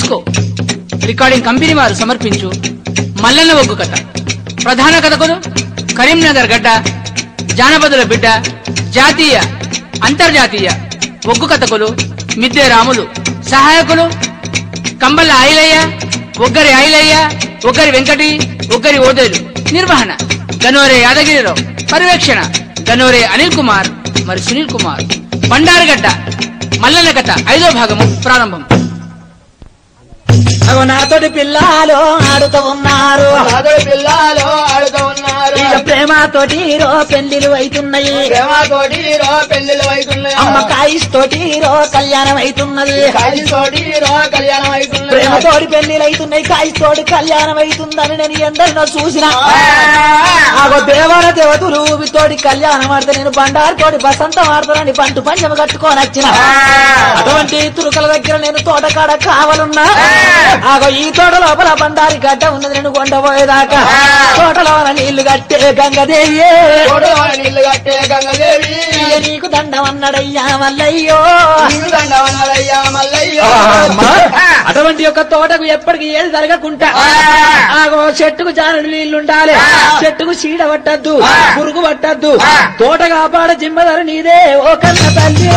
సిడ్కో recording company వారు సమర్పించు మల్లన్న ఒగ్గు కథ ప్రధాన కథకులు కరీంనగర్ గడ్డ జానపదుల బిడ్డ జాతీయ అంతర్జాతీయ ఒగ్గు కథకులు మిద్దె రాములు సహాయకులు కంబల్ల ఆయిలయ్య ఒగ్గరి ఆయిలయ్య ఒగ్గరి వెంకటి ఒగ్గరి ఓదేలు నిర్వహణ గనోరే యాదగిరిరావు పర్యవేక్షణ గనోరే అనిల్ కుమార్ మరి సునీల్ కుమార్ బండారగడ్డ మల్లన్న కథ ఐదో భాగము ప్రారంభం అగో నాతోటి పిల్లలు ఆడుతూ ఉన్నారు అతడు పిల్లలు ఆడుతూ ఉన్నారు ఇక ప్రేమతోటి రో పెళ్లిలు అవుతున్నాయి ప్రేమతోటి రో పెళ్లిళ్ళు అవుతున్నాయి అమ్మ కాయిస్తోటి రో కళ్యాణం అవుతున్నది కాలితోటి రో కళ్యాణం అవుతున్నాయి ప్రేమతోటి పెళ్లిలు అవుతున్నాయి కాయిస్తోటి కళ్యాణం అవుతుందని నేను ఎందరినో చూసిన ఆగో దేవర దేవతలు తోటి కళ్యాణం ఆడితే నేను బండారు తోటి బసంతం ఆడతానని పంటు పంచమ కట్టుకొని వచ్చిన అటువంటి తురుకల దగ్గర నేను తోటకాడ కావాలన్నా ఆగో ఈ తోట లోపల బండారి గడ్డ ఉన్నది నేను కొండపోయేదాకా తోటలో నీళ్లు కట్టే గంగదేవి తోటలో నీళ్లు కట్టే గంగదేవి ఇక నీకు దండం అన్నడయ్యా మల్లయ్యో నీకు దండవనాలయ్యా మల్లయ్య అమ్మా, అటువంటి యొక్క తోటకు ఎప్పటికి ఏది జరగకుండా ఆగో చెట్టుకు జానుడు నీళ్లుండాలి చెట్టుకు చీడ పట్టద్దు పురుగు పట్టద్దు తోట కాపాడ జిమ్మదారు నీదే ఓ కన్న తల్లి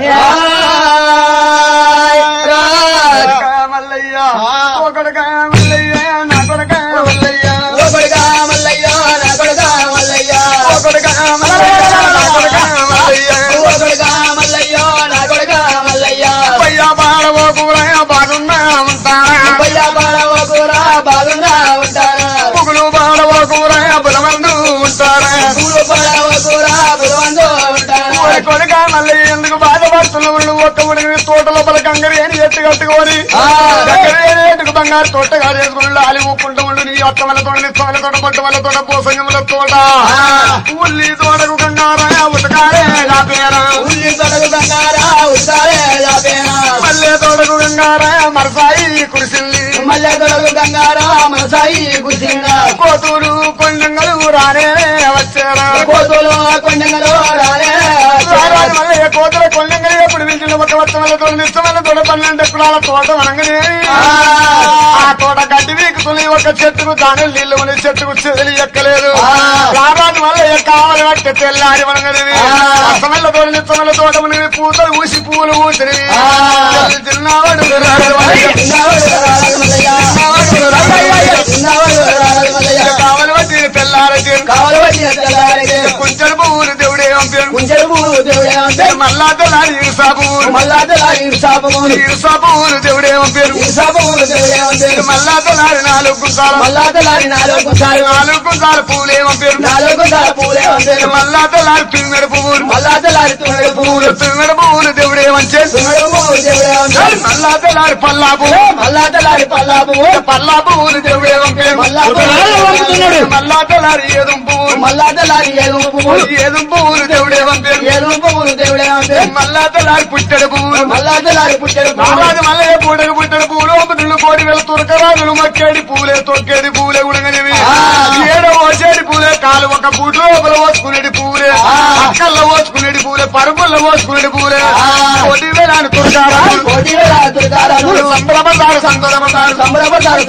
మల్లయ్య ఒకడుకాయ మల్లయ్య నా కొడుకాయ మల్లయ్య ఓ కొడుకా మల్లయ్య నా కొడుకా మల్లయ్య ఒకడుకాయ మల్లయ్య నా కొడుకాయ మల్లయ్య ఓ కొడుకా మల్లయ్య నా కొడుకా మల్లయ్య పయ్యా పాడవో కూరయ్య బాగున్నా ఉంటారా పయ్యా పాడవ కూర బాగున్నా ఉంటారా పుగులు పాడవో కూరయ్య బులమందు ఉంటారా పూలు పాడవ కూర బులవందు ఉంటారా ఊరి కొడుక మల్లయ్య ఎందుకు బాధపడుతున్నావు నువ్వు ఒక్క ఉడికి తోట లోపల గంగరి అని ఎట్టు కట్టుకొని గంగరి అని ఎట్టుకు బంగారు తోట కాదేసుకుని లాలి ఊపుకుంటూ ఉండు నీ అత్త వల్ల తోట నిత్త వల్ల తోట పట్టు వల్ల తోట పోసంగముల తోట ఉల్లి తోటకు గంగారాయ ఉతకారే నా పేరా ఉల్లి తొడగు బంగారా ఉత్తారే జాపేనా మల్లె తోటకు గంగారాయ మరసాయి కురిసిల్లి మల్లె తొడగు బంగారా మనసాయి కుసిందా కోతులు కొండంగలు రానే వచ్చారా కోతులు కొండగలు రాలే రారాజు మల్లయ్య కోతుల కొండంగలు ఎప్పుడు పిలిచిన ఒక వత్త వల్ల తోట నిత్త వల్ల తోట పన్నెండు ఎకరాల తోట వనంగనే ఆ తోట గడ్డి వీకుతుంది ఒక చెట్టుకు దాని నీళ్లు ఉన్న చెట్టుకు చెదిలి ఎక్కలేదు రారాజు మల్లయ్య కావాలి పట్టే తెల్లారి వనంగనే అసమల్ల తోట నిత్త వల్ల తోట మునిగి పూతలు ఊసి పువ్వులు ఊసిరి తిన్నావాడు రారాజు మల్లయ్య. కావాలి పట్టి తెల్లారి కావాలి వచ్చిన తెల్లారికి కొంచెం పువ్వులు దేవుడే పంపాను కుంచెడు పూలు దేవుడే అంటే మళ్ళా తెల్లారి ఇరుసా పువ్వులు మళ్ళా తెల్లారి ఇరుసాపు పూలు ఇరుసా పువ్వులు దేవుడే పంపారు ఇరుసాపు పూలు దేవుడే అంటే మళ్ళా తెల్లారి నాలుగు కుంసాలు మళ్ళా తెల్లారి నాలుగు కుంచాలు నాలుగు కుంసాలు పువ్వులే పంపారు నాలుగు కుంచాలు పూలే అంటే మళ్ళా తెల్లారి పింగడి పువ్వులు మళ్ళా తెల్లారి తుమ్మిడి పువ్వులు పింగడి పువ్వులు దేవుడే వంచే తుమ్మిడి పువ్వులు దేవుడే అంటే మళ్ళా తెల్లారి పల్లా పువ్వు మళ్ళా తెల్లారి పల్లా పువ్వు పల్లా పువ్వులు దేవుడే పంపారు మళ్ళా పువ్వులు మళ్ళా తెల్లారి ఏదుం పువ్వులు మళ్ళా తెల్లారి ఏడు పువ్వులు ఏదుం పువ్వులు దేవుడే పంపారు ఏడు పువ్వులు దేవుడే అంటే మళ్ళా తెల్లారి పుట్టెడు పువ్వులు మళ్ళా తెల్లారి పుట్టెడు పువ్వులు మహారాజు మల్లయ్య పూటకు పుట్టిన పూలు ఒకటిళ్ళు కోడి వేల తురకరాజులు మక్కేడి పూలే తొక్కేడి పూలే ఉడగనివి ఏడో ఓసేడి పూలే కాలు ఒక పూట లోపల పోసుకునేది పూలే అక్కల్లో పోసుకునేది పూలే పరుపుల్లో పోసుకునేది పూలే కోటి వేలాని తురకారాజు కోటి వేల తురకారాలు సంబరపడ్డారు సంబరపడ్డారు సంబరపడ్డారు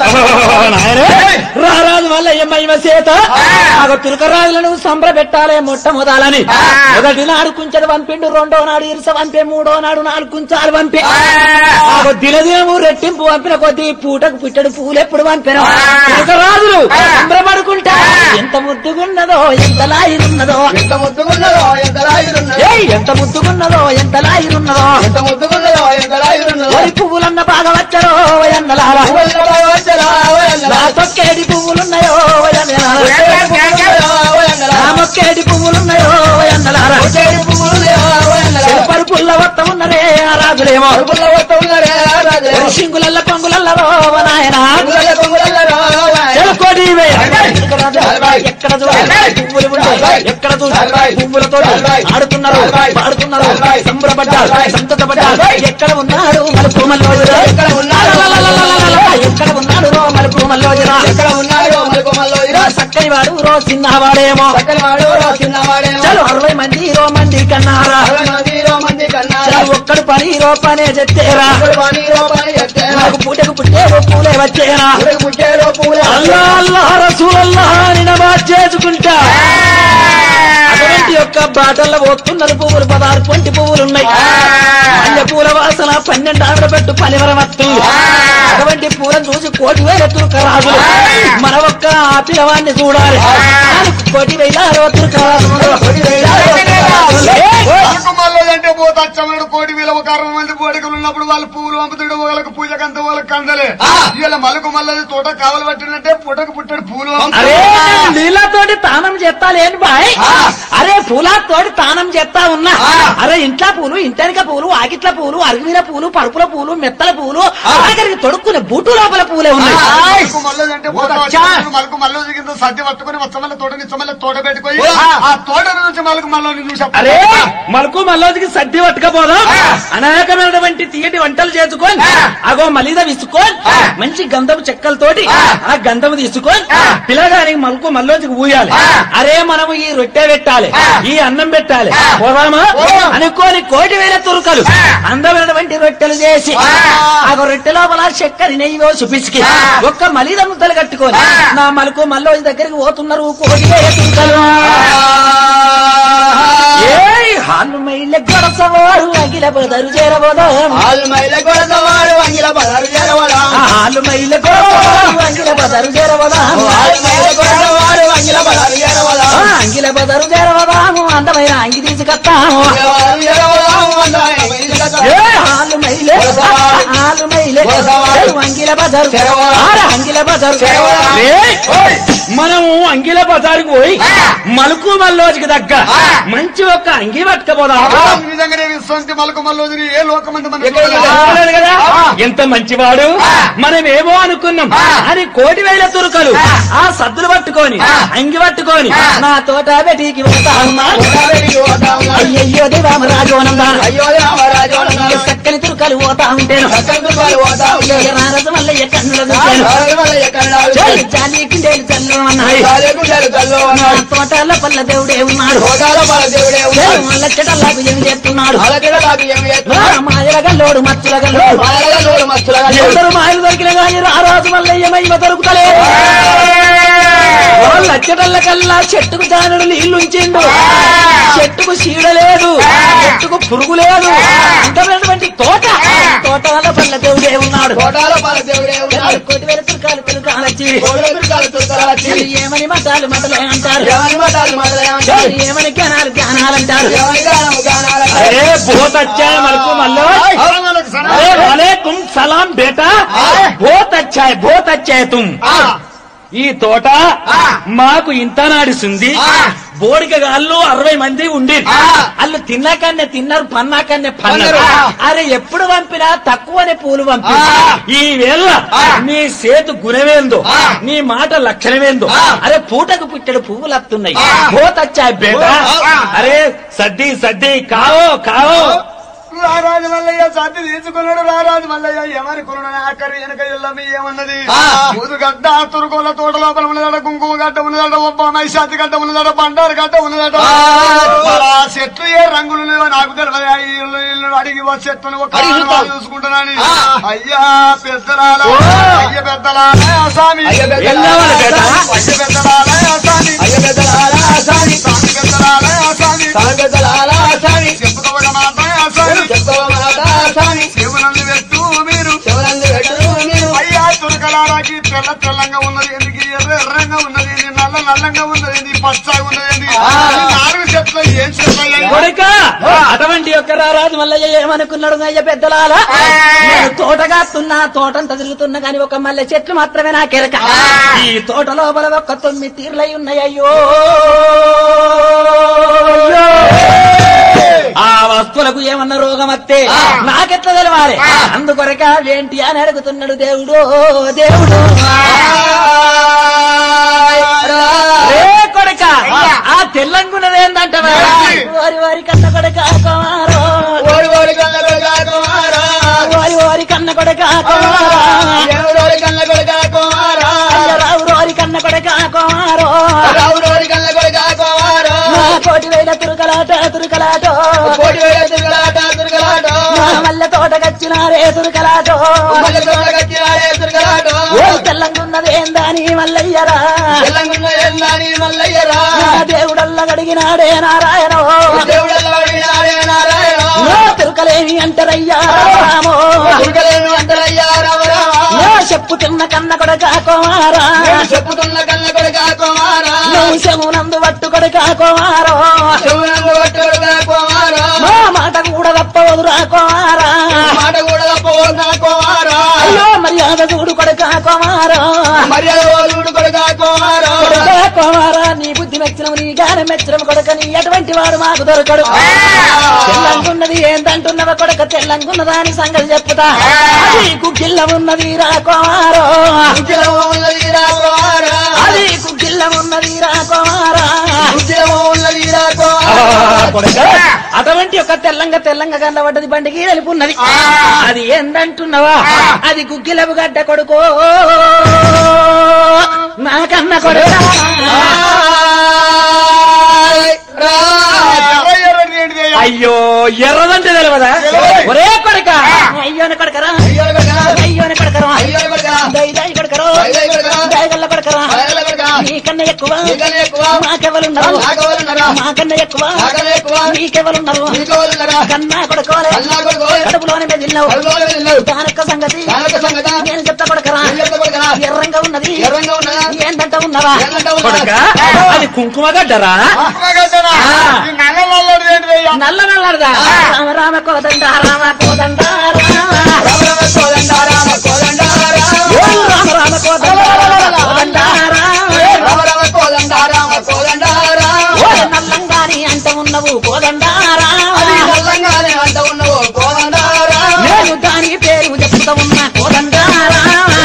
రారాజు వల్ల ఏమైమ చేత ఆగ తులకరాజులను సంబర పెట్టాలే మొట్టమొదలని మొదటి నాడు కుంచెడు పంపిండు రెండో నాడు ఇరుస పంపే మూడో నాడు నాలుగు కుంచాలు పంపే ఆగ దినదినము రెట్టింపు పంపిన కొద్ది పూటకు పుట్టడు పూలు ఎప్పుడు పంపిన తులకరాజులు సంబరపడుకుంటా ఎంత ముద్దుగున్నదో ఎంత లాయిరున్నదో ఎంత ముద్దుకున్నదో ఎంత రాయుడున్నదో ఏయ్ ఎంత ముద్దుగున్నదో ఎంత లాయిరున్నదో ఎంత ముద్దుకున్నదో ఎంత రాయుడున్నదో ఒరి పువ్వులన్న బాగా వచ్చరో ఎన్నలారా నా తొక్కేడి పువ్వులున్నాయో ఎన్నలారా నా మొక్కేడి పువ్వులున్నాయో ఎన్నలారా చెరుపరు పుల్ల వత్త ఉన్నరే ఆ రాజులేమో సింగులల్ల పొంగులల్లరో నాయన చెరుకోడి ఎక్కడ చూడాలి పువ్వులు ఉంటాయి ఎక్కడ చూడాలి పువ్వులతో ఆడుతున్నారు పాడుతున్నారు సంబరపడ్డారు సంతతపడ్డారు ఎక్కడ ఉన్నాడు మలుపు మల్లోజరా ఎక్కడ ఉన్నాడు? ఎక్కడ ఉన్నాడు రో మలుపు మల్లోజరా ఎక్కడ ఉన్నారో మలుపు మల్లో చక్కని వాడు రో చిన్నవాడేమో చక్కని వాడు చిన్నవాడేమో చలో అరవై మంది రో మంది కన్నారా అరవై మంది ఇరవై మంది కన్నా ఒక్కడు పని రూపానే చెత్తేరా పని పని ఎత్తేరా నాకు పూటకు పుట్టే పూలే వచ్చేరా పుట్టేలో పూలే అల్లా అల్లా రసూలల్లా అని నమాజ్ చేసుకుంటా అటువంటి యొక్క బాటల్లో పోతున్నారు పువ్వులు పదహారు పొంటి పువ్వులు ఉన్నాయి మల్లె పూల వాసన పన్నెండు ఆవిడ పెట్టు పలివరం వస్తుంది అటువంటి పూలను చూసి కోటి వేల తుర్కరాజులు మన ఒక్క ఆ పిల్లవాడిని చూడాలి నాలుగు కోటి వేల తుర్కరాజులు అంటే పోతచ్చమనుడు కోటి వేల ఒక అరవై మంది పోడికలు ఉన్నప్పుడు వాళ్ళు పువ్వులు పంపుతాడు వాళ్ళకి పూజకంత వాళ్ళకి కందలే ఇలా మలుకు మల్లది తోట కావలు పట్టినట్టే పుట్టకు పుట్టాడు పూలు అరే నీళ్ళతోటి తానం చేస్తా లేని బాయ్ అరే పూలతోటి తానం చేస్తా ఉన్నా అరే ఇంట్లో పూలు ఇంటనిక పూలు ఆకిట్ల పూలు అరుగుమీర పూలు పరుపుల పూలు మెత్తల పూలు ఆఖరికి తొడుక్కునే బూటు లోపల పూలే ఉన్నాయి మలుకు మల్లది అంటే పోతచ్చమనుడు మలుకు మల్లది కింద సద్ది పట్టుకుని వచ్చమల్ల తోట నిచ్చమల్ల తోట పెట్టుకొని ఆ తోట నుంచి మలుకు మల్లని చూసి అరే మలకు మల్లోదికి సర్ది పట్టుకపోదాం అనేకమైనటువంటి తీయటి వంటలు చేసుకొని అగో మలిద విసుకొని మంచి గంధము చెక్కలతోటి ఆ గంధము తీసుకొని పిల్లగానికి మలకు మల్లోదికి ఊయాలి అరే మనము ఈ రొట్టె పెట్టాలి ఈ అన్నం పెట్టాలి పోదామా అనుకోని కోటి వేల తురుకలు అందమైనటువంటి రొట్టెలు చేసి ఆ రొట్టె లోపల చక్కెర నెయ్యి వేసి పిసికి ఒక్క మలిద ముద్దలు కట్టుకొని నా మలకు మల్లోది దగ్గరికి పోతున్నారు కోటి వేల తురుకలు ఏయ్ హాలు మైల గొడసవాడు అగిల బదరు చేరబోదాం ఆలు మైల కొడతవాడు అంగిల బలారు చేరవడా హాలు మైల గొడసవాడు అంగిల బదరు చేరబోదాం ఆలు మైల కొడతవాడు అంగిల బలారు చేరవడా ఆ, అంగిల బదరు చేరబోదాము అందమైన అంగి తీసుకొస్తాము ఏ హాలు మైలే హాలు మైలే గొడసవాడు. అంగిల బదరు చేరబోదాం. ఆడ అంగిల బదరు చేరబోదాం. ఏయ్, మనము అంగిల బజారుకు పోయి మలుకు మల్లోజికి దగ్గ మంచి ఒక్క అంగి పట్టుకపోదాం నిజంగానే విశ్వంతి మలుకు మల్లోదిని ఏ లోకమంది మన ఎక్కడ అవునాడు కదా ఎంత మంచివాడు మనమేమో అనుకున్నాం అని కోటి వేల తురుకలు ఆ సద్దులు పట్టుకొని అంగి పట్టుకొని నా తోట బెటికి పోతా ఉన్నా అయ్యయ్యో దేవామ రాజోనందాన అయ్యో రామరాజు చక్కని తురుకలు పోతా ఉంటాను రారస మల్లయ్య కన్నుల చూశాను జాలి కిందేలు చల్లు అన్నాయి నా తోటల పల్ల దేవుడే ఉన్నాడు మల్ల చెడల్లాకు ఏం చేస్తున్నాడు మాయల గల్లోడు మచ్చుల గల్లోడు ఎవరు మాయలు దొరికిన కానీ రారాజు మల్లయ్య మహిమ దొరుకుతలేదు వాళ్ళు అచ్చటల్ల కల్లా చెట్టుకు జానుడు నీళ్లు ఉంచిండు చెట్టుకు చీడ లేదు చెట్టుకు పురుగు లేదు అందమైనటువంటి తోట తోటల పల్ల దేవుడే ఉన్నాడు కోటి వేల తుర్కాలు తుర్కాలొచ్చి ఏమని మతాలు మతలే అంటారు ఏమని జ్ఞానాలు జ్ఞానాలు అంటారు అరే బహుత్ అచ్చా మలకు మల్లో अरे वाले तुम सलाम बेटा बहुत अच्छा है बहुत अच्छा है तुम ఈ తోట మాకు ఇంత నాడిస్తుంది బోడిక గాళ్ళు అరవై మంది ఉండి వాళ్ళు తిన్నాకన్నే తిన్నారు పన్నాకన్నే పన్నారు అరే ఎప్పుడు పంపినా తక్కువనే పూలు పంపి ఈ వేళ నీ సేతు గుణమేందో నీ మాట లక్షణమేందో అరే పూటకు పుట్టడు పువ్వులు వస్తున్నాయి బోత్ వచ్చా బేట అరే సద్ది సద్ది కావో కావో రారాజు మల్లయ్య సర్ది తీసుకున్నాడు రారాజు మల్లయ్య ఏమనుకున్నాడు ఆఖరి వెనక ఎల్లమ్మ ఏమన్నది ముదుగడ్డ తురుకోల తోట లోపల ఉన్నదట కుంకుమ గడ్డ ఉన్నదట ఒప్ప మైశాతి గడ్డ ఉన్నదట బండారు గడ్డ ఉన్నదట మరి ఆ చెట్లు ఏ రంగులు ఉన్నాయో నాకు తెలియదు ఆ ఇల్లు ఇల్లు అడిగి ఆ చెట్టును ఒక ఆనవాలు చూసుకుంటానని అయ్యా పెద్దలాల అయ్య పెద్దలాల స్వామి అయ్య పెద్దలాల, ఎల్లవాళ్ళ బేట. అయ్య పెద్దలాల స్వామి అయ్య పెద్దలాల స్వామి స్వామి పెద్దలాల స్వామి చెప్పుతో ఒక మాట స్వామి శివునందు పెట్టు మీరు అయ్యా తురకలారాకి తెల్ల తెల్లంగా ఉన్నది ఎందుకు ఎర్ర ఎర్రంగా ఉన్నది ఇది నల్ల నల్లంగా ఉన్నది ఇది పచ్చగా ఉన్నది ఇది నాలుగు చెట్లు ఏం చెట్లు కొడుక అటువంటి యొక్క రారాజు మల్లయ్య ఏమనుకున్నాడు అయ్య పెద్దలాల నేను తోట కాస్తున్నా తోటంతా తిరుగుతున్నా కానీ ఒక మల్లె చెట్లు మాత్రమే నా కెరక ఈ తోట లోపల ఒక్క తొమ్మిది తీర్లై ఉన్నాయి అయ్యో ఆ వస్తువులకు ఏమన్నా రోగం వస్తే నాకెట్లా తెలవాలి అందుకొరక ఏంటి అని అడుగుతున్నాడు దేవుడు దేవుడు రే కొడక ఆ తెల్లంగున్నది ఏందంటే వారి వారి కన్న కొడక కుమారో వారి వారి కన్న కొడక కుమారో అయ్య రావు రోరి కన్న కొడక కుమారో నా కోటి వేల తురుకలాట తురుకలాట తోటకచ్చినారే తురుకలాటో మల్ల తోట కట్టినాడే దుర్గరాటో ఓ తెల్లంగున్నదేందని మల్లయ్యరా తెలంగాణ ఎల్లాని మల్లయ్యరా నా దేవుడల్ల గడిగినాడే నారాయణ దేవుడల్లో అడిగినాడే నారాయణ నా తిరుకలేమి అంటారయ్యా రామో దుర్గలేను అంటారయ్యా రామరామ నా చెప్పుతున్న కన్న కొడక కుమారా నేను చెప్పుతున్న కన్న కొడుక కుమారా నువ్వు శమునందు పట్టు కొడక కుమారో శివునందు పట్టుడుగా కుమారా మా మాట కూడా తప్పవదురా కుమారా మాట కూడా పోగా కుమారా అయ్యో మర్యాద చూడు కొడక కుమారా మర్యాద రోజుడు కొడుక కుమారా కొడక కుమారా నీ బుద్ధి మెచ్చడం నీ గానం మెచ్చడం కొడక నీ ఎటువంటి వాడు మాకు దొరకడు తెల్లంగున్నది ఏందంటున్నవ కొడక తెల్లంగున్నదా అని సంగతి చెప్పుతా అది కుకిల్ల ఉన్నది రా కుమారో ఉద్యమం ఉన్నది రా కుమారా అది కుకిల్ల ఉన్నది రా కుమారా ఉద్యమం ఉన్నది రా కుమారా అటువంటి ఒక తెల్లంగా తెల్లంగా కనబడ్డది బండికి వెళ్ళిపున్నది అది ఏందంటున్నావా అది గుగ్గిలపు గడ్డ కొడుకో నాకన్న కొడుకు అయ్యో ఎర్రదంటే తెలియదా ఒరే కొడక అయ్యోని కొడకరా అయ్యోని కొడకరా దైదాయి కొడకరా దయగల్ల కొడకరా నీకన్నా ఎక్కువ మాకెవరున్నారు మాకన్నా ఎక్కువ నీకెవరున్నారు కన్నా కొడుకోలే కడుపులోనే మెదిలినావు దానొక్క సంగతి నేను చెప్తా కొడకరా ఎర్రంగా ఉన్నది ఏందంట ఉన్నవా కొడుకా? అది కుంకుమ గడ్డరా నల్ల నల్లది ఏంటిదయ్యా నల్ల నల్లదా రామ రామ కోదండ రామ కోదండ ఓ రామ రామ కోదండ కోదండ ఓ నల్లంగాని అంట ఉన్నవు కోదండారా నేను దాని పేరు చెప్తా ఉన్నా కోదండారా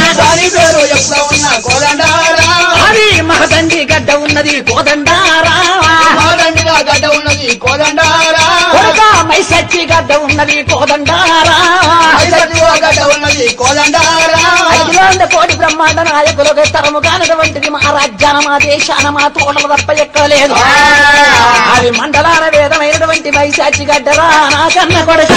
అది మహదండి గడ్డ ఉన్నది కోదండారా గడ్డ ఉన్నది కోదండారా కొడక మైసచ్చి గడ్డ ఉన్నది కోదండారా గడ్డ ఉన్నది కోదండారా ఐదులోంద కోటి బ్రహ్మాండ నాయకులకు తరము కానటువంటిది మా రాజ్యాన మా దేశాన మా తోటలు తప్ప ఎక్కడ లేదు అది మండలాల వేదమైనటువంటి మైసాచి గడ్డరా నా కన్న కొడక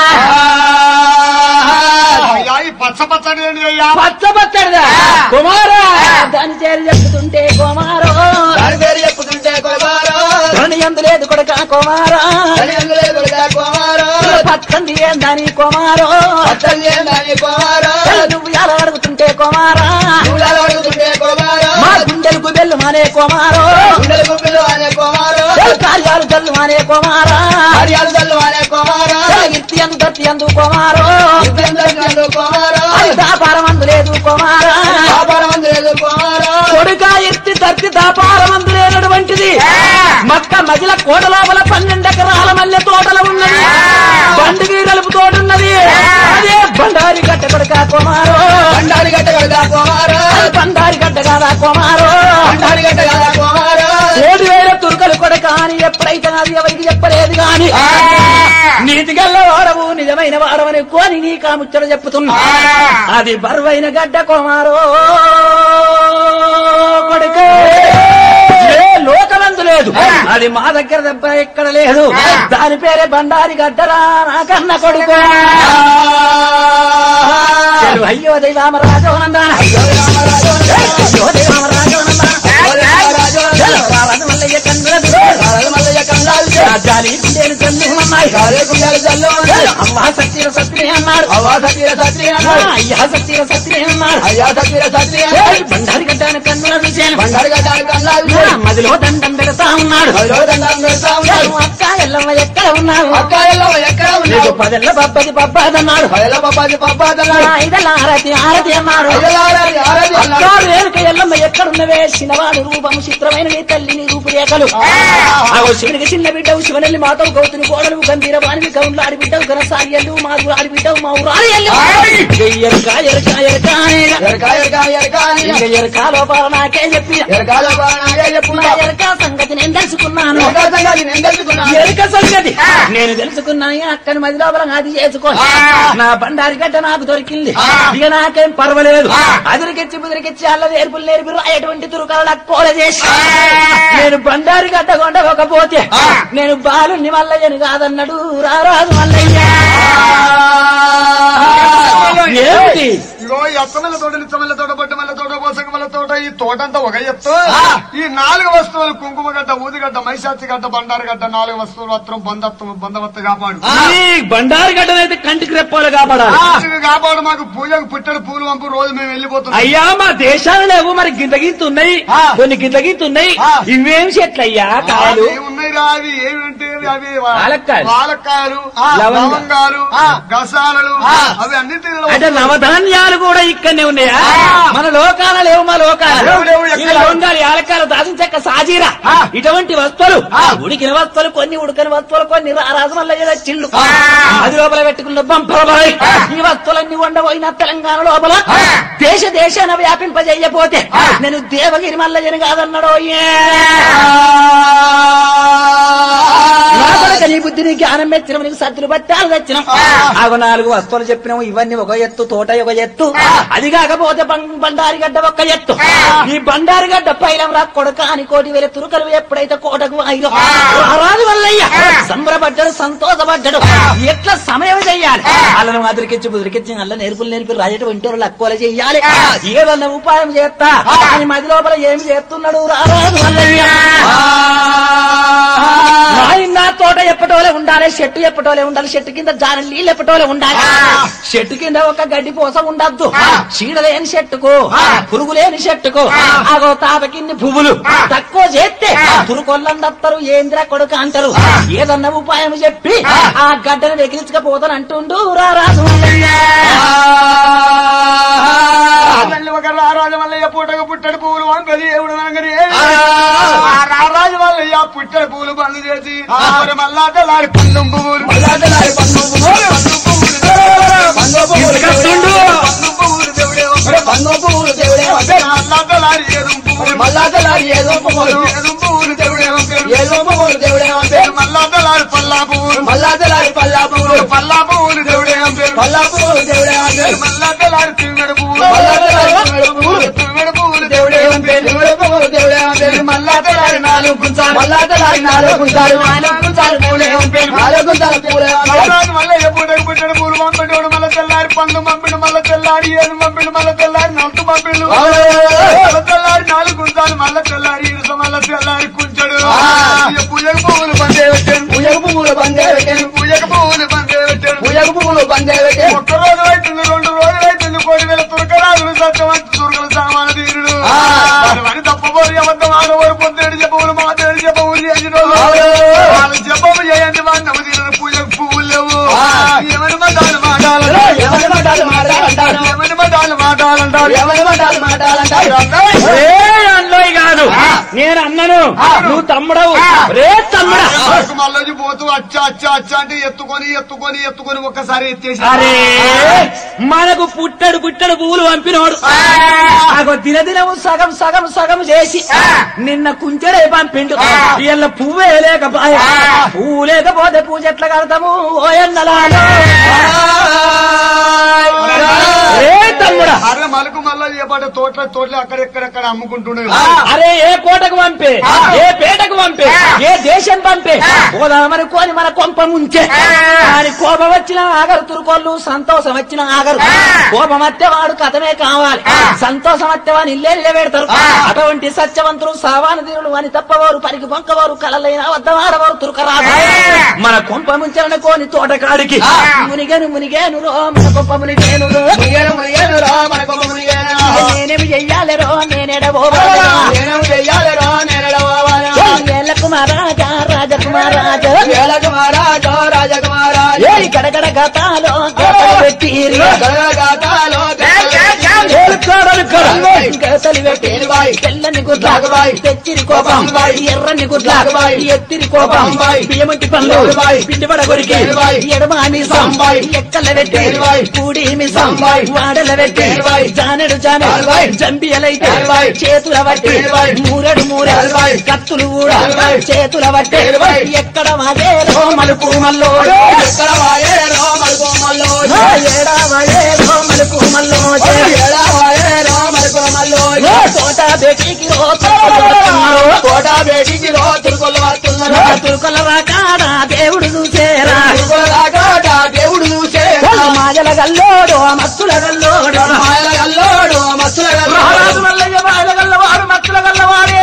అయ్యా ఈ పచ్చ పచ్చడి ఏంటిదయ్యా పచ్చ పచ్చడిదా కుమారా దాని చేరి చెప్తుంటే కుమారో దాని పేరు చెప్పుతుంటే కొలబారో ధని ఎందు లేదు కొడక కుమారా దాని అందులే కొడుక కుమారో పచ్చంది ఏందని కుమారో అర్థం చేయాలి కుమారో నువ్వు ఎలా అడుగుతుంటే కుమారా నువ్వు అడుగుతుంటే కుమారో మా గుండెలకు బెల్లు మానే కుమారో గుండెల గుప్పిలు అనే కుమారో కార్యాలు జల్లు మానే కుమారా కార్యాలు తల్లు అనే కుమారో ఇత్తి అందు దత్తి అందు కుమారో ఇద్దరు కుమారో దాపారం అందు లేదు కుమారా వ్యాపారం లేదు కుమారో కొడుక ఎత్తి తత్తి దాపారం అందు లేనటువంటిది మక్క మజిల కోట లోపల పన్నెండు ఎకరాల మల్లె తోటలు ఉన్నది బండి గలుపు తోటున్నది అదే బండారి గట్ట కొడుక కుమారో బండారి గట్ట కదా కుమారో బండారి గడ్డ కాదా కుమారో బండారి గట్ట కదా కుమారో ఏడు వేల తుర్కలు కొడక అని ఎప్పుడైతే అది ఎవరికి చెప్పలేదు గాని నీతిగల్ల వాడవు నిజమైన వాడవని కోని నీ కాముచ్చట చెప్పుతున్నా అది బరువైన గడ్డ కుమారో కొడుక ఏ లోకమందు లేదు అది మా దగ్గర దెబ్బ ఎక్కడ లేదు దాని పేరే బండారి గడ్డరా నా కన్న కొడుకు చెలు అయ్యో దైవామ రాజవనందాన అయ్యో దైవామ రాజవనందాన చెలు రావణ మల్లయ్య కన్నుల రాజాలి గుండెలు కన్నున్నాయి చెలు అమ్మా సత్యర సత్యనే అన్నాడు అయ్యా సత్యర సత్యనే అన్నాడు చెలు బండారి గడ్డాన కన్నుల చూశాను నా మదిలో దండం పెడతా ఉన్నాడు చెలు అక్క ఎల్లమ్మ ఎక్కడ ఉన్నావు నీకు పదెల్ల బబ్బది బబ్బాదన్నాడు ఐదల ఆరతి ఆరతి అన్నాడు అక్క రేణుక ఎల్లమ్మ ఎక్కడున్నవే చిన్నవాడు రూపము చిత్రమైన నీ తల్లి నీ రూపురేఖలు ఆగో శివునికి చిన్న బిడ్డవు శివనల్లి మాతవు గౌతుని కోడలు గంభీర వాణివి గౌన్లు ఆడిబిడ్డవు ఘనసార్యలు మాకు ఆడిబిడ్డవు మా గుర్రాలు ఎల్లి ఎరక ఎరక ఎరక ఎరకా ఎరకా ఎరకా అని ఇంకా ఎరక లోపల నాకే చెప్పి ఎరకాల బాణాగా చెప్పున్నా నా ఎరక సంగతి నేను తెలుసుకున్నాను ఎరకా సంగతి నేను తెలుసుకున్నా ఎరుక సంగతి నేను తెలుసుకున్నాను అక్కని మది లోపల అది చేసుకో నా బండారి గడ్డ నాకు దొరికింది ఇక నాకేం పర్వాలేదు అదిరికిచ్చి బుదిరికిచ్చి అల్ల నేర్పులు నేర్పి ఎటువంటి తురుకల కోల చేసి నేను బండారి గడ్డ కొండకపోతే నేను బాలుని మల్లయ్యని కాదన్నాడు రారాజు మల్లయ్య ఏమిటి ఇగో ఈ అత్తమల్ల తోట నిచ్చమల్ల తోట బొట్టమల్ల తోట కోసంగమల్ల తోట ఈ తోటంతా ఒక ఎత్తు ఈ నాలుగు వస్తువులు కుంకుమ గడ్డ ఊదిగడ్డ మైసాచి గడ్డ బండారు గడ్డ నాలుగు వస్తువులు మాత్రం బంధత్వం బంధవత్త కాపాడు ఈ బండారి గడ్డనైతే కంటికి రెప్పాలు కాపాడాలి ఇది కాపాడు మాకు పూజకు పుట్టడు పూలు వంపు రోజు మేము వెళ్ళిపోతున్నాం అయ్యా మా దేశాలు లేవు మరి గింత గింత ఉన్నాయి కొన్ని గింత గింత ఉన్నాయి ఇవేం చెట్లయ్యా కాయలు అవి ఉన్నాయి రా అవి ఏమిటి అవి వాలక్కాయలు. వాలక్కాయలు లవంగ. లవంగాలు గసాలలు అవి అన్నింటిలో అంటే నవధాన్యాలు కూడా ఇక్కడనే ఉన్నాయా మన లోకాల లేవు మా లోకాలు లేవు, లేవు, ఎక్కడ ఇవి లవంగాలు యాలక్కాయలు దాచిన చెక్క సాజీరా ఇటువంటి వస్తువులు ఉడికిన వస్తువులు కొన్ని ఉడకని వస్తువులు కొన్ని రారాజు వల్ల చిల్లు అది లోపల పెట్టుకున్న బంపలబాయ్ ఈ వస్తువులన్నీ ఉండబోయిన తెలంగాణ లోపల దేశ దేశాన వ్యాపింపజేయపోతే నేను దేవగిరి మల్లయ్యని కాదన్నాడు నా కొడుక నీ బుద్ధిని జ్ఞానం మెచ్చిన నీకు సత్తులు బట్టాలు తెచ్చిన ఆగు నాలుగు వస్తువులు చెప్పినాము ఇవన్నీ ఒక ఎత్తు తోట ఒక ఎత్తు అది కాకపోతే బం- బండారి గడ్డ ఒక ఎత్తు ఈ బండారి గడ్డ పైలం రా కొడుక అని కోటి వేల తురుకలు ఎప్పుడైతే కోటకు ఐదు రాజు వల్లయ్య సంబరపడ్డాడు సంతోషపడ్డాడు ఎట్లా సమయం చెయ్యాలి వాళ్ళని మాదిరికిచ్చి బుదిరికిచ్చి అల్ల నేర్పులు నేర్పి రాజట వింటారు లక్కువలు చెయ్యాలి ఏదన్నా ఉపాయం చేస్తా అని మది లోపల ఏమి చేస్తున్నాడు రారాజు వల్లయ్య నాయన తోట ఎప్పటోలే ఉండాలి చెట్టు ఎప్పటోలే ఉండాలి చెట్టు కింద జాన నీళ్ళు ఎప్పటోలే ఉండాలి చెట్టు కింద ఒక గడ్డి పోస ఉండద్దు చీడ లేని చెట్టుకు పురుగు లేని చెట్టుకు అగో తాపకిన్ని పువ్వులు తక్కువ చేస్తే పురుకొల్లందత్తరు ఏంద్ర కొడుకు అంటారు ఏదన్నా ఉపాయం చెప్పి ఆ గడ్డను వెకిరించకపోతాను అంటుండు రా రాజు తల్లి ఒక రారాజు వల్లయ్య పూటకు పుట్టడు పూలు వంకది ఎవడు వంకది ఆ రారాజు వల్లయ్య పుట్టడు పూలు బంద్ చేసి మరి మల్లాట లాడి పందం పువ్వులు మల్లాటలాడి పందెం పువ్వులు. పందెం పువ్వులు దేవుడే. పందం పువ్వులు దేవుడే ఒరే పందెం పువ్వులు దేవుడే వంపె. మల్లాట లాడి ఏదుం పువ్వులు మల్లాటలాడి ఏదో పువ్వులు. ఏదుం పువ్వులు దేవుడే వంకరు ఏదో పువ్వులు దేవుడే వంపె. మల్లాట లాడి పల్లా పువ్వులు మల్లాటలాడి పల్లా పువ్వులు. పల్లా పువ్వులు దేవుడే వంకరు పల్లా పువ్వులు దేవుడే వంపె. మల్లాట లాడి తిమ్మెడు పువ్వులు మల్లాటలాడి తిమ్మెడు పువ్వులు. తిమ్మెడు పువ్వులు దేవుడే వంపె. దేవుడే పువ్వులు దేవుడే వంపె. మల్లాటలాడి నాలుగు గుంచాలు మల్లాటలాడి నాలుగు గుంజాలు. నాలుగు గుంజాలు దేవుడే వంపె. నాలుగు గుంజాలు పువ్వులే వంపె. రాజు మళ్ళీ ఎప్పుడు పుట్టాడు పూలు పంపిణీ మళ్ళీ తెల్లారి పండు పంపిణీ మళ్ళీ తెల్లారి ఏడు పంపిణీ మళ్ళీ తెల్లారి నలుతు పంపిణీ మళ్ళీ తెల్లారి నాలుగు గుంజాలు మళ్ళీ తెల్లారి ఇరుస మళ్ళీ తెల్లారి కుంచడు పూజకు పువ్వులు పందే పెట్టాడు పూజకు పువ్వులు బందే పెట్టాను. పూజకు పువ్వులు పందే పెట్టాడు పూజకు పువ్వులు బందే పెట్టాను. ఒక్క రోజు అవుతుంది రెండు రోజులు అవుతుంది కోటి వేల తురకరాజులు సత్యవంతి తురకలు సామాన తీరుడు వారి తప్పబోరు అబద్ధం ఆడవారు పొద్దుడు చెప్పవులు మాట్లాడి చెప్పవులు చేసిన వాళ్ళు చెప్పము చేయండి వాడిని నవ్వు తీరు పూజకు పువ్వులు లేవు ఏమని మాటాలు మాటాలంటారు ఎవరి మాటలు మాట్లాడంటారు. ఏమని మాటాలు మాటాలంటారు ఎవరి మాటలు మాట్లాడంటారు. రే అన్నోయ్ కాదు నేను అన్నను నువ్వు తమ్ముడవు రే తమ్ముడా మళ్ళీ పోతూ అచ్చా అచ్చా అచ్చా అంటే ఎత్తుకొని ఎత్తుకొని ఎత్తుకొని ఒక్కసారి ఎత్తేసి అరే మనకు పుట్టడు పుట్టడు పువ్వులు పంపినోడు నాకు దినదినము సగం సగం సగం చేసి నిన్న కుంచెడే పంపిండు ఇళ్ళ పువ్వే లేకపోయా పువ్వు లేకపోతే పూజ ఎట్లా కడతాము ఓయన్నలాలు రే తమ్ముడా అరే మలుకు మళ్ళీ చేపట్టే తోటల తోటలు అక్కడెక్కడెక్కడ అమ్ముకుంటుండే అరే ఏ కోటకు పంపే ఏ పేటకు పంపే ఏ దేశం పంపే పోదామని కోని మన కొంప ముంచే అని కోపం వచ్చిన ఆగరు తురుకోళ్ళు సంతోషం వచ్చిన ఆగరు కోపం వస్తే వాడు కథమే కావాలి సంతోషం వస్తే వాని ఇల్లే నిలబెడతారు అటువంటి సత్యవంతులు సావాన దీనులు అని తప్పవారు పరికి పొంకవారు కలలైన వద్దవాడవారు తురుకరాదు మన కొంప ముంచని కోని తోటకాడికి మునిగేను మునిగేను రో మన కొంప మునిగేను రో మునిగేను మునిగేను రా మన కొమ్మ మునిగేను. నేనేమి చెయ్యాలి రో నేనేడబో నేను చెయ్యాలిరా నేనెడవాలా. ఏళ్ళ కుమారాజా రాజకుమారాజా వేలకు మహారాజు రాజకుమారాజు. ఏ గడగడ గతాలో పెట్టిరి గలగాతాలో కేతలి పెట్టి తేలిబాయి. తెల్లని గుడ్ల లాగబాయి. తెచ్చిరి కోపం బాంబాయి. ఎర్రని గుడ్ల లాగబాయి. ఎత్తిరి కోపం బాంబాయి. బియ్యమంటి పనులు లాగబాయి. పిండిపడ కొరికి తేలిబాయి. ఎడమ మిసం బాంబాయి. ఎక్కల పెట్టి తేలిబాయి. కూడి మిసం బాంబాయి. వాడల పెట్టి తేలిబాయి. జానెడు జానెడు తేలిబాయి. జంబియలైతే తేలిబాయి. చేతుల బట్టి తేలిబాయి. మూరెడు మూరెడు తేలిబాయి. కత్తులు కూడా తేలిబాయి. చేతుల బట్టి తేలిబాయి. ఎక్కడ మాదే రోమలు పూమల్లో ఎక్కడ వాయే రామల్ కోమల్లో ఏడా మాదే రోమలు పూమల్లో ఎడా వాయే రామల్ కోమల్లో తోట బేటీకి రోత కోట బేటికి రో తిరుకొల్ల వస్తున్నారు తురుకొల రాకాడా దేవుడు చూసేరా తిరుకొల రాగాట దేవుడు చూసే మాజల గల్లోడు మత్తుల గల్లోడు మాయల గల్లోడు మత్తుల మహారాజు గల్లోడు మల్లయ్య మాయల గల్లవాడు మత్తుల గల్లవాడే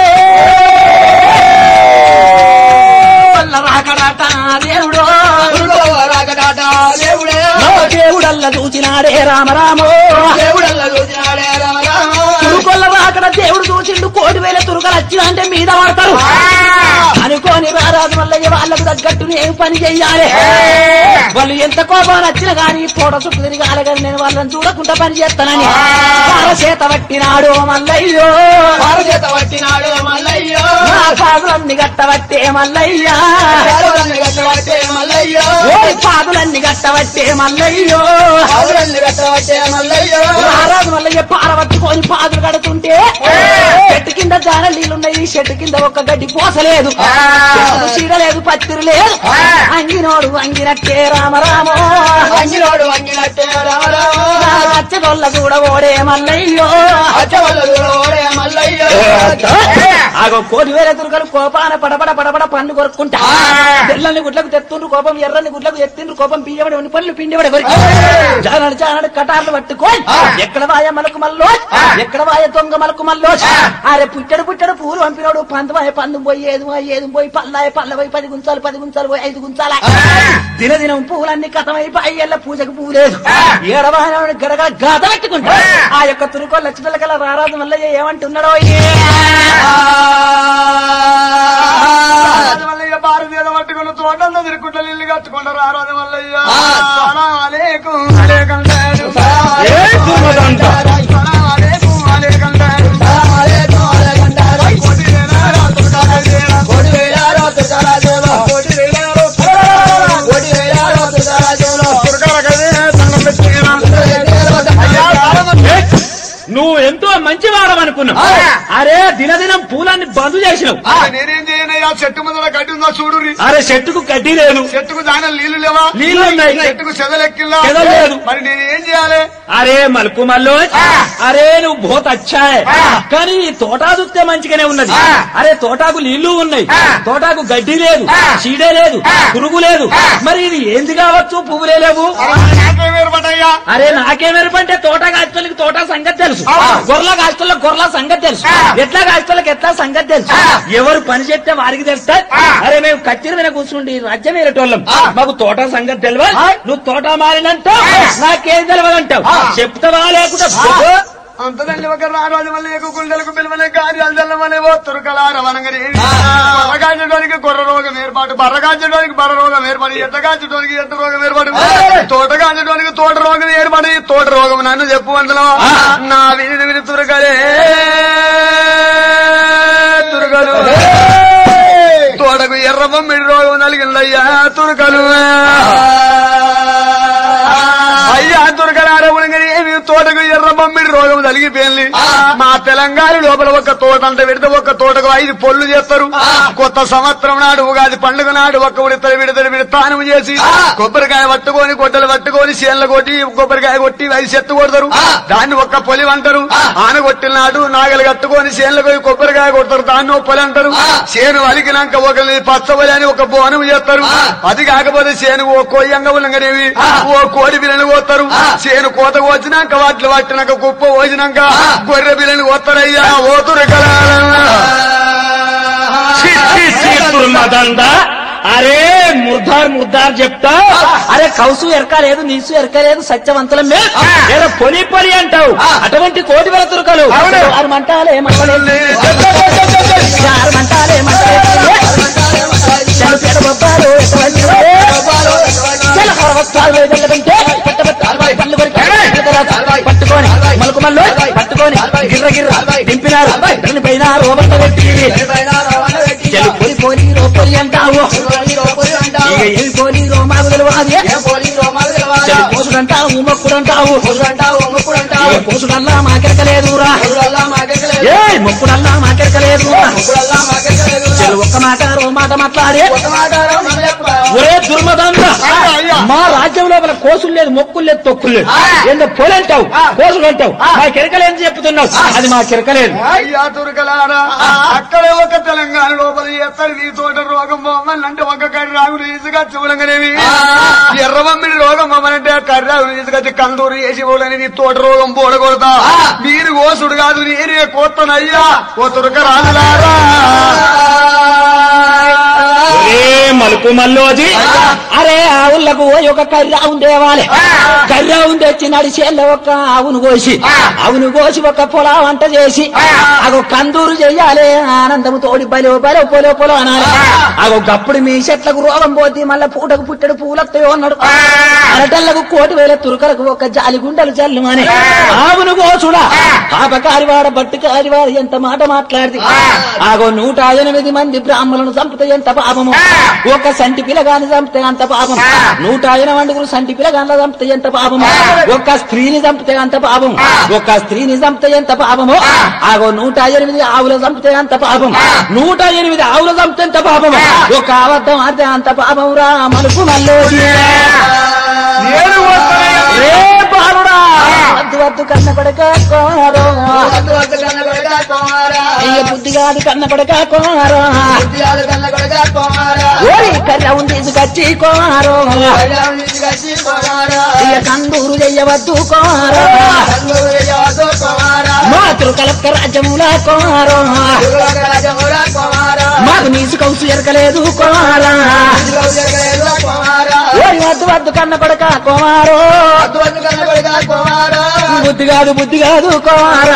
వల్ల రాకడాట దేవుడు తిరుకొల రాగడాట దేవుడే దేవుడల్ల చూచినాడే రామరామో దేవుడల్ల చూసినాడే రామ రామ తురుకొల్ల రాకడ దేవుడు చూసిండు కోటి వేల తురుకలు వచ్చినా అంటే మీద పడతారు అనుకోని రారాజు మల్లయ్య వాళ్ళకు తగ్గట్టు నేను పని చెయ్యాలి వాళ్ళు ఎంత కోపాన్ని వచ్చినా కానీ పూట చుట్టూ తిరగాలి కానీ నేను వాళ్ళని చూడకుండా పని చేస్తానని వాళ్ళ చేత పట్టినాడు మల్లయ్యో భారత పట్టినాడు మల్లయ్యో నా పాదులన్నీ గట్టబట్టే మల్లయ్యా పావులన్ని కట్టబట్టే మల్లయ్యో ఓ పాదులన్నీ గట్టబట్టే మల్లయ్యో పావులన్ని కట్టబట్టే మల్లయ్యో రారాజు మల్లయ్య పారబట్టుకొని పాదులు కడుతుంటే చెట్టు కింద జాన నీళ్ళున్నాయి చెట్టు కింద ఒక్క గడ్డి పోసలేదు చెట్టుకు చీడ లేదు పత్తిరి లేదు అంగినోడు అంగినట్టే రామరామో అంగినోడు అంగినట్టే రామ రామ అచ్చగొల్ల కూడా ఓడే మల్లయ్యో అచ్చవల్ల ఓడే మల్లయ్యో ఆగో కోటి వేల దుర్గలు కోపాన పడబడ పడబడ పన్ను కొరుక్కుంటా తెల్లని గుడ్లకు తెత్తుండ్రు కోపం ఎర్రని గుడ్లకు ఎత్తిండ్రు కోపం బియ్యబడి ఉన్ని పనులు పిండిబడి కొరికి జానడు జానడు కటార్లు పట్టుకోని ఎక్కడ వాయ మలకు మల్లో ఎక్కడ వాయ దొంగ మలకు మల్లో అరే పుట్టడు పుట్టడు పూలు పంపినోడు పందమాయ పందం పోయి ఏది పోయి ఏది పోయి పల్లాయ పల్ల పోయి పది గుంచాలు పది గుంచాలు పోయి ఐదు గుంచాల దినదినం పూలన్నీ కథమైపోయి ఎల్ల పూజకు పూలేదు ఏడవాయ గడగడ గాథ పెట్టుకుంటా ఆ యొక్క తురుకోళ్ళ లక్షల కల రారాజు వల్ల ఏమంటున్నాడో ఏ రారాజు మల్లయ్య భారతీయ పట్టుకున్న తోటంతా తిరుక్కుంటా ఇల్లు కట్టుకుంటారు రారాజు మల్లయ్య సలాం అలేకుం అలేకం డాడు. సలాం అలేకుం అలేకం డాడు. కోటి వేలారా తుర్కాల దేవా. కోటి వేలారా తుర్కాల కదే దండం పెట్టిరా. అయ్యా రారాజు నువ్వు ఎంతో మంచి వాడమనుకున్నావు అరే దినదినం పూలన్నీ బంద్ చేసినావు నేనేం చేయనయ్యా చెట్టు ముందర గడ్డి ఉందా చూడు అరే చెట్టుకు గడ్డి లేదు చెట్టుకు దాని నీళ్లు లేవా నీళ్లు ఉన్నాయి. చెట్టుకు చెదలెక్కిల్లా చెద లేదు. మరి నేను ఏం చేయాలి అరే మలుపు మల్లో అరే నువ్వు బహుత్ అచ్చా హై. కానీ ఈ తోటా చూస్తే మంచిగానే ఉన్నది అరే తోటాకు నీళ్లు ఉన్నాయి తోటాకు గడ్డి లేదు చీడే లేదు పురుగు లేదు మరి ఇది ఏంది కావచ్చు పువ్వులే లేవు నాకేం ఏర్పడయ్యా అరే నాకేం ఎరుపంటే తోట కాస్తలకి తోట సంగతి తెలుసు గొర్రెల కాస్తలకు గొర్రెల సంగతి తెలుసు ఎట్లా కాస్తలకు ఎట్లా సంగతి తెలుసు ఎవరు పని చేస్తే వారికి తెలుస్తా అరే మేము కత్తిరి మీద కూర్చుండి రాజ్యం వేరేటోళ్ళం మాకు తోట సంగతి తెలియదు నువ్వు తోట మారినంటావు నాకేం తెలియదంటావు చెప్తావా లేకుండా పో. అంతదండి ఒక రారాజు మళ్ళీ ఎక్కువ గుండెలకు పిలువనే కార్యాలు తెల్లమనే పోతురు కలారవనంగని బర్రగాంచడానికి గొర్ర రోగం ఏర్పాటు బర్రగాంచడానికి బర్ర రోగం ఏర్పాటు ఎట్టగాంచడానికి ఎట్ట రోగం ఏర్పాటు తోట కాంచడానికి తోట రోగం ఏర్పాటు ఈ తోట రోగం నన్ను చెప్పు అందులో నా విని విని తురగలే తురగలు తోటకు ఎర్ర బొమ్మిడి రోగం నలిగిందయ్యా తురకలు అయ్యా దుర్గలారవునగానే ఏమి తోటకు ఎర్ర బొమ్మిడి రోగం తలిగిపోయింది మా తెలంగాణ లోపల ఒక తోట అంటే విడత ఒక తోటకు ఐదు పొల్లు చేస్తారు కొత్త సంవత్సరం నాడు ఉగాది పండుగ నాడు ఒక్క విడతలు విడతలు విడతానం చేసి కొబ్బరికాయ పట్టుకొని గొడ్డలు పట్టుకొని చేన్ల కొట్టి కొబ్బరికాయ కొట్టి ఐదు చెట్టు కొడతారు దాన్ని ఒక్క పొలి అంటారు ఆన కొట్టిన నాడు నాగలు కట్టుకొని చేన్లకు పోయి కొబ్బరికాయ కొడతారు దాన్ని ఒక పొలి అంటారు చేను అలికినాక ఒక పచ్చబలి అని ఒక బోనం చేస్తారు అది కాకపోతే చేను ఓ కొయ్యంగా ఉన్నగనేవి ఓ కోడి బిల్లని పోతారు చేను కోత వచ్చినాక వాటిని పట్టినాక కుప్ప పోసినాక గొర్రె బిల్లని పోతారయ్యా ఓతురు కదా ఛీ, ఛీ, ఛీ, దుర్మదండ. అరే ముర్దార్ ముర్దార్ చెప్తా అరే కౌసు ఎరకలేదు నీసు ఎరకలేదు సత్యవంతులం మే ఏదో పొలి పొలి అంటావు అటువంటి కోటి వేల తురకలు ఆరు మంటాలే మంటలే ఆరు మంటాలే మంటలే చెలపేట బొబ్బాలు ఎటువంటి వాడే? చెలకర వస్త్రాలు వేదల్లబంటే పట్టబట్టాలు పళ్ళు కొరికి పట్టుకొని మలుకు మల్లు పట్టుకొని గిర్ర గిర్ర దింపినారు దాని పైన రోబంట పెట్టి చెల్లు పొలి పోలి రో పొలి అంటావు ఇక ఏమి పోలి రో మాకు తెలియదు చెల్లు పోసుడంటావు మొక్కుడంటావు ఇక పోసుడల్లా మాకెరకలేదురా ఏ మొక్కుడల్లా మాకెరకలేదురా చెల్లు ఒక్క మాట రో మాట మాట్లాడే ఒరే దుర్మదండ అయ్యా. మా రాజ్యం లోపల కోసులు లేదు మొక్కులు లేదు తొక్కులు లేదు ఏందో పొలంటావు కోసులు అంటావు మా కిరకలేని చెప్తున్నావు అది మా కిరకలేదు అయ్యా తురకలారా అక్కడ ఒక తెలంగాణ లోపల ఎత్తడి నీ తోట రోగం బొమ్మలు అంటే ఒక కర్రాగులు ఈసుగా చూడంగానేవి ఎర్రమమ్మిడి రోగం బొమ్మలంటే ఆ కర్రాగులు తీసుకొచ్చి కందూరు వేసి పోలని నీ తోట రోగం పోడగొడతా మీరు కోసుడు కాదు నేనే కోత్తనయ్యా ఓ తురక రాజులారా ఒరే మలుపు మల్లోజి అరే ఆవులకు పోయి ఒక కర్రావును తేవాలి కర్రావును తెచ్చి నడిచేళ్ళ ఒక ఆవును కోసి ఆవును కోసి ఒక పొలా వంట చేసి అగో కందూరు చెయ్యాలి ఆనందము తోడి బలో బలో పొలో పొలో అనాలి అగో గప్పుడు మీ చెట్లకు రోగం పోతే మళ్ళా పూటకు పుట్టడు పూలత్తయో అన్నాడు అరటల్లకు కోటి వేల తురుకలకు ఒక జాలి గుండెలు జల్లుమని ఆవును కోసుడా పాపకారివాడ బట్టుకారివాడ ఎంత మాట మాట్లాడితే ఆగో నూట ఎనిమిది మంది బ్రాహ్మణులను చంపితే ఎంత పాపము ఒక సంటి పిల్లగాని చంపితే అంత పాపం నూట ఎనమండుగురు సంటి పిల్లగాని చంపితే ఎంత పాపము ఒక స్త్రీని చంపితే అంత పాపం ఒక స్త్రీని చంపితే ఎంత పాపము ఆగో నూట ఎనిమిది ఆవులు చంపితే అంత పాపం నూట ఎనిమిది ఆవులు చంపితే ఎంత పాపము ఒక అబద్ధం ఆడితే అంత పాపం రా మలుపు మల్లోజీ నేను కోత్తనయ్యా. రే బాలుడా వద్దు వద్దు కన్న కొడక కోరో అయ్య బుద్ధి కాదు కన్న కొడక కోరో ఓరి కర్రవును తీసుకొచ్చి కోరో అయ్య కందూరు చెయ్యవద్దు కోరో మాతృ కలక్క రాజ్యముల కోరో మాకు నీసు కౌసు ఎరకలేదు కోరా ఓరి వద్దు వద్దు కన్న కొడక కోమారో బుద్ధి కాదు బుద్ధి కాదు కోరా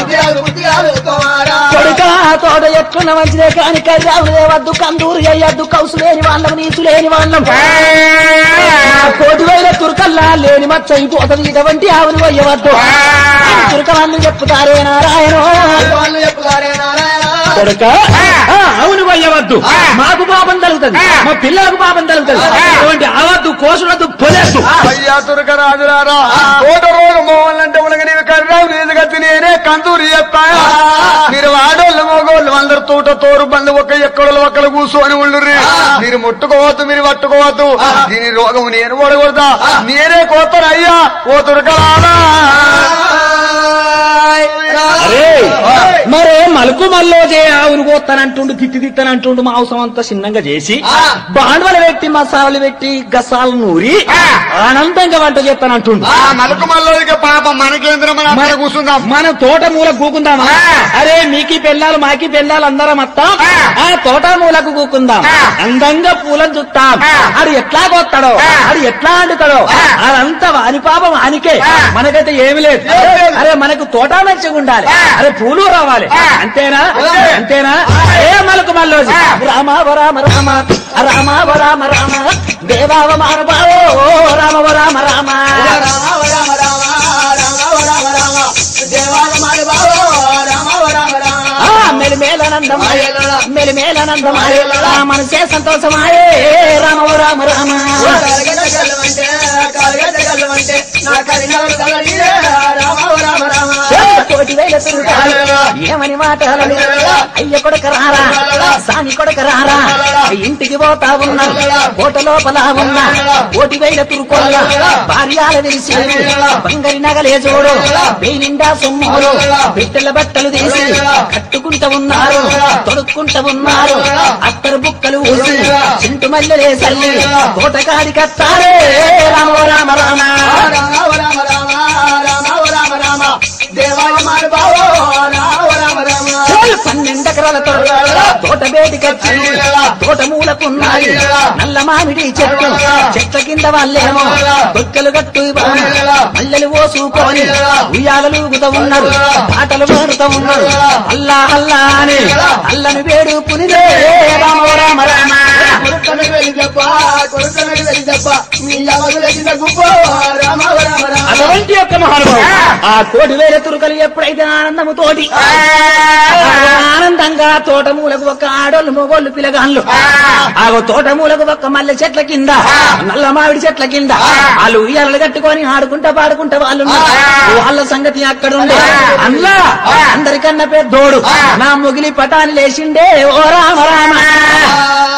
కొడుక తోట ఎట్లున్న మంచిదే కాని కర్రావులే వద్దు కందూరు అయ్యద్దు కౌసు లేని వాళ్ళం నీసు లేని వాళ్ళం కోటి వేల తురకల్లా లేని మచ్చ అయిపోతుంది ఇటువంటి ఆవులు వయ్యవద్దు తురక వాళ్ళు చెప్పుతారే నారాయణ కొడుక ఆ, అవును వయ్యవద్దు మాకు పాపం తలుగుతుంది మా పిల్లలకు పాపం తలుగుతుంది ఇటువంటి ఆవద్దు కోసులద్దు పొలద్దు అయ్యా తురక రాజులారా తోట రోగం పోవాలంటే ఉనగ నీవు కర్రావు నీదుగత్తి నేనే కందూరి చెప్తా మీరు ఆడోళ్ళు మగోళ్ళు అందరు తోట తోరు బంధు ఒక ఎక్కడలు ఒక్కలు కూర్చొని ఉండుర్రి మీరు ముట్టుకోవద్దు మీరు పట్టుకోవద్దు దీని రోగం నేను ఓడకూడదా నేనే కోతాను అయ్యా ఓ తురకరాడా అరే మరే మలుకు మల్లోజే ఆవును కోస్తానంటుండు తిట్టి తిట్టనంటుండు మాంసం అంతా చిన్నంగా చేసి బాండవలు పెట్టి మసాలాలు పెట్టి గసాలు నూరి ఆనందంగా వంట చేస్తానంటుండు ఆ మలుకు మల్లోదికి పాపం మనకేంద్రం మన అక్కడ కూర్చుందాం మన తోట మూల కూకుందామా అరే మీకి పెళ్ళాలు మాకి పెళ్ళాలు అందరం వస్తాం ఆ తోట మూలకు కూకుందాం అందంగా పూలను చుట్టాం అది ఎట్లా కొత్తాడో అది ఎట్లా అండుతాడో అదంతా వాని పాపం వానికే మనకైతే ఏమి లేదు అరే మనకు తోట మంచిగా ఉండాలి అరే పూలు రావాలి అంతేనా అంతేనా ఏ మలకు మల్లోజి రామ ఓ రామ రామ రామ ఓ రామ రామ దేవావ మానవావో రామ ఓ రామ రామ ఆ, మెలిమేలనందమాయే మెలిమేలనందమాయే ఆ, మనసే సంతోషమాయే రామ ఓ రామ రామ ఏ, కోటి వేల తిరుగుతాడు ఏమని మాట్లాడాలి అయ్య కొడక రారా సాని కొడక రారా ఇంటికి పోతా ఉన్నా కోట లోపల ఉన్నా కోటి వేల తురుకోళ్ళ భార్యాల తెలిసి బంగారి నగలే చూడు నిండా సొమ్ములు బిడ్డల బట్టలు తీసి కట్టుకుంటూ ఉన్నారు తొడుక్కుంటూ ఉన్నారు అత్తరు బుక్కలు ఊసి చింటు మల్లెలే సల్లి తోటకాడి కత్తారే రామ రామ రామ చాలు పన్నెండు ఎకరాల తోట తోట బేటికచ్చి తోట మూల మూలకున్నది నల్ల మామిడి చెట్టు చెట్ల కింద వాళ్ళేమో బొక్కలు కట్టు మల్లెలు ఓసుకొని ఉయ్యాలలుగుతూ ఉన్నారు పాటలు పాడుతూ ఉన్నారు అల్లా అల్లా అని అల్లను వేడు పునిదే రామ రామ రామ కొడుకనకు వెళ్ళి చెప్ప కొడుకనకు వెళ్ళి చెప్ప మీ అవగులకిన గుప్ప రామ రామ రామ అటువంటి యొక్క మహానుభావుడు ఆ కోటి వేల తురుకలు ఎప్పుడైతే ఆనందము తోటి ఆనందంగా తోట మూలకు ఒక ఆడోళ్ళు మొగోళ్ళు పిలగాళ్ళు ఆగో తోట మూలకు ఒక మల్లె చెట్ల కింద నల్ల మామిడి చెట్ల కింద వాళ్ళు ఉయ్యాలలు కట్టుకొని ఆడుకుంటా పాడుకుంటా వాళ్ళు ఉన్నారు. వాళ్ళ సంగతి అక్కడ ఉండే అందులో అందరికన్నా పెద్దోడు నా ముగిలి పటాని లేచిండే ఓ రామ రామ